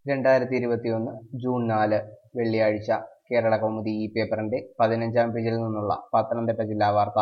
രണ്ടായിരത്തി ഇരുപത്തിയൊന്ന് ജൂൺ നാല് വെള്ളിയാഴ്ച കേരള കൗമുദി ഈ പേപ്പറിന്റെ പതിനഞ്ചാം പേജിൽ നിന്നുള്ള പത്തനംതിട്ട ജില്ലാ വാർത്ത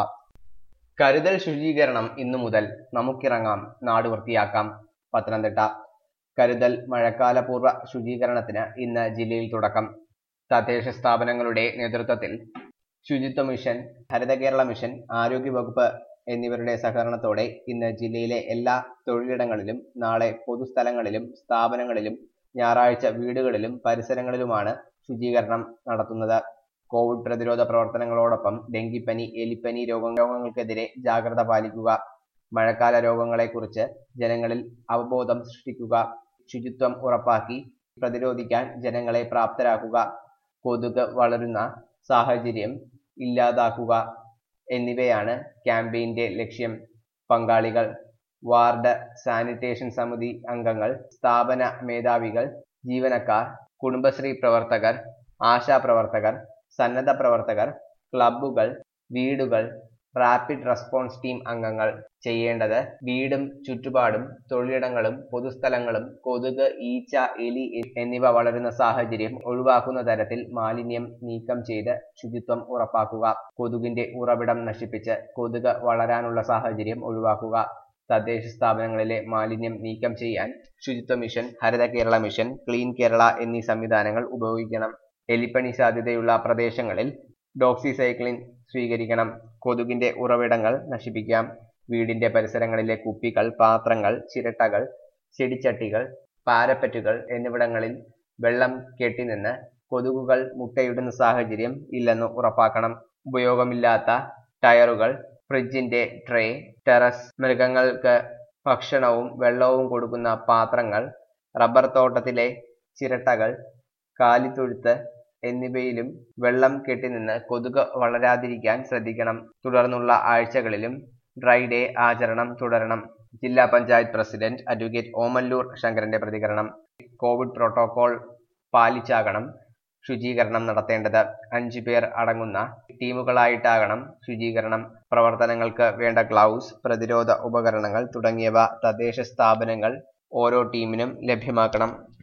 കരുതൽ ശുചീകരണം ഇന്നു മുതൽ നമുക്കിറങ്ങാം നാട് വൃത്തിയാക്കാം പത്തനംതിട്ട കരുതൽ മഴക്കാലപൂർവ്വ ശുചീകരണത്തിന് ഇന്ന് ജില്ലയിൽ തുടക്കം തദ്ദേശ സ്ഥാപനങ്ങളുടെ നേതൃത്വത്തിൽ ശുചിത്വ മിഷൻ ഹരിത കേരള മിഷൻ ആരോഗ്യവകുപ്പ് എന്നിവരുടെ സഹകരണത്തോടെ ഇന്ന് ജില്ലയിലെ എല്ലാ തൊഴിലിടങ്ങളിലും നാളെ പൊതുസ്ഥലങ്ങളിലും സ്ഥാപനങ്ങളിലും ഞായറാഴ്ച വീടുകളിലും പരിസരങ്ങളിലുമാണ് ശുചീകരണം നടത്തുന്നത് കോവിഡ് പ്രതിരോധ പ്രവർത്തനങ്ങളോടൊപ്പം ഡെങ്കിപ്പനി എലിപ്പനി രോഗ രോഗങ്ങൾക്കെതിരെ ജാഗ്രത പാലിക്കുക മഴക്കാല രോഗങ്ങളെക്കുറിച്ച് ജനങ്ങളിൽ അവബോധം സൃഷ്ടിക്കുക ശുചിത്വം ഉറപ്പാക്കി പ്രതിരോധിക്കാൻ ജനങ്ങളെ പ്രാപ്തരാക്കുക കൊതുക് വളരുന്ന സാഹചര്യം ഇല്ലാതാക്കുക എന്നിവയാണ് ക്യാമ്പയിന്റെ ലക്ഷ്യം പങ്കാളികൾ വാർഡ് സാനിറ്റേഷൻ സമിതി അംഗങ്ങൾ സ്ഥാപന മേധാവികൾ ജീവനക്കാർ കുടുംബശ്രീ പ്രവർത്തകർ ആശാപ്രവർത്തകർ സന്നദ്ധ പ്രവർത്തകർ ക്ലബ്ബുകൾ വീടുകൾ റാപ്പിഡ് റെസ്പോൺസ് ടീം അംഗങ്ങൾ ചെയ്യേണ്ടത് വീടും ചുറ്റുപാടും തൊഴിലിടങ്ങളും പൊതുസ്ഥലങ്ങളും കൊതുക് ഈച്ച എലി എന്നിവ വളരുന്ന സാഹചര്യം ഒഴിവാക്കുന്ന തരത്തിൽ മാലിന്യം നീക്കം ചെയ്ത് ശുചിത്വം ഉറപ്പാക്കുക കൊതുകിന്റെ ഉറവിടം നശിപ്പിച്ച് കൊതുക് വളരാനുള്ള സാഹചര്യം ഒഴിവാക്കുക തദ്ദേശ സ്ഥാപനങ്ങളിലെ മാലിന്യം നീക്കം ചെയ്യാൻ ശുചിത്വ മിഷൻ ഹരിത കേരള മിഷൻ ക്ലീൻ കേരള എന്നീ സംവിധാനങ്ങൾ ഉപയോഗിക്കണം എലിപ്പനി സാധ്യതയുള്ള പ്രദേശങ്ങളിൽ ഡോക്സിസൈക്ലിൻ സ്വീകരിക്കണം കൊതുകിന്റെ ഉറവിടങ്ങൾ നശിപ്പിക്കാം വീടിന്റെ പരിസരങ്ങളിലെ കുപ്പികൾ പാത്രങ്ങൾ ചിരട്ടകൾ ചെടിച്ചട്ടികൾ പാരപ്പറ്റുകൾ എന്നിവിടങ്ങളിൽ വെള്ളം കെട്ടിനിന്ന് കൊതുകുകൾ മുട്ടയിടുന്ന സാഹചര്യം ഇല്ലെന്ന് ഉറപ്പാക്കണം ഉപയോഗമില്ലാത്ത ടയറുകൾ ഫ്രിഡ്ജിന്റെ ട്രേ ടെറസ് മൃഗങ്ങൾക്ക് ഭക്ഷണവും വെള്ളവും കൊടുക്കുന്ന പാത്രങ്ങൾ റബ്ബർ തോട്ടത്തിലെ ചിരട്ടകൾ കാലിത്തൊഴുത്ത് എന്നിവയിലും വെള്ളം കെട്ടിനിന്ന് കൊതുക് വളരാതിരിക്കാൻ ശ്രദ്ധിക്കണം തുടർന്നുള്ള ആഴ്ചകളിലും ഡ്രൈ ഡേ ആചരണം തുടരണം ജില്ലാ പഞ്ചായത്ത് പ്രസിഡന്റ് അഡ്വക്കേറ്റ് ഓമല്ലൂർ ശങ്കരന്റെ പ്രതികരണം കോവിഡ് പ്രോട്ടോകോൾ പാലിച്ചാകണം ശുചീകരണം നടത്തേണ്ടത് അഞ്ചു പേർ അടങ്ങുന്ന ടീമുകളായിട്ടാകണം ശുചീകരണം പ്രവർത്തനങ്ങൾക്ക് വേണ്ട ഗ്ലൗസ് പ്രതിരോധ ഉപകരണങ്ങൾ തുടങ്ങിയവ തദ്ദേശ സ്ഥാപനങ്ങൾ ഓരോ ടീമിനും ലഭ്യമാക്കണം